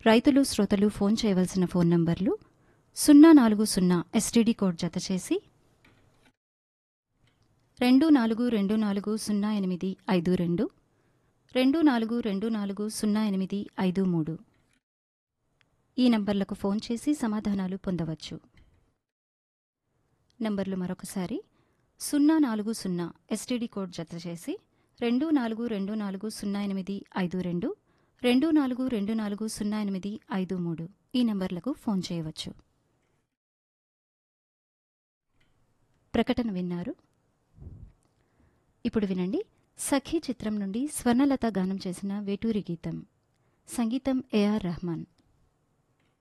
రైతులు శ్రోతలు ఫోన్ చేయవలసిన ఫోన్ నంబర్లు సున్నా నాలుగు సున్నా ఎస్టీడీ కోడ్ జత చేసి రెండు నాలుగు రెండు నాలుగు సున్నా ఎనిమిది ఐదు రెండు రెండు నాలుగు రెండు నాలుగు సున్నా ఎనిమిది ఐదు మూడు ఈ నంబర్లకు ఫోన్ చేసి సమాధానాలు పొందవచ్చు నంబర్లు మరొకసారి సున్నా నాలుగు సున్నా ఎస్టీడీ కోడ్ జత చేసి రెండు నాలుగు రెండు నాలుగు సున్నా ఎనిమిది ఐదు రెండు రెండు నాలుగు రెండు నాలుగు సున్నా ఎనిమిది ఐదు మూడు ఈ నంబర్లకు ఫోన్ చేయవచ్చు ప్రకటన విన్నారు ఇప్పుడు వినండి సఖీ చిత్రం నుండి స్వర్ణలత గానం చేసిన వేటూరి గీతం సంగీతం ఏఆర్ రెహమాన్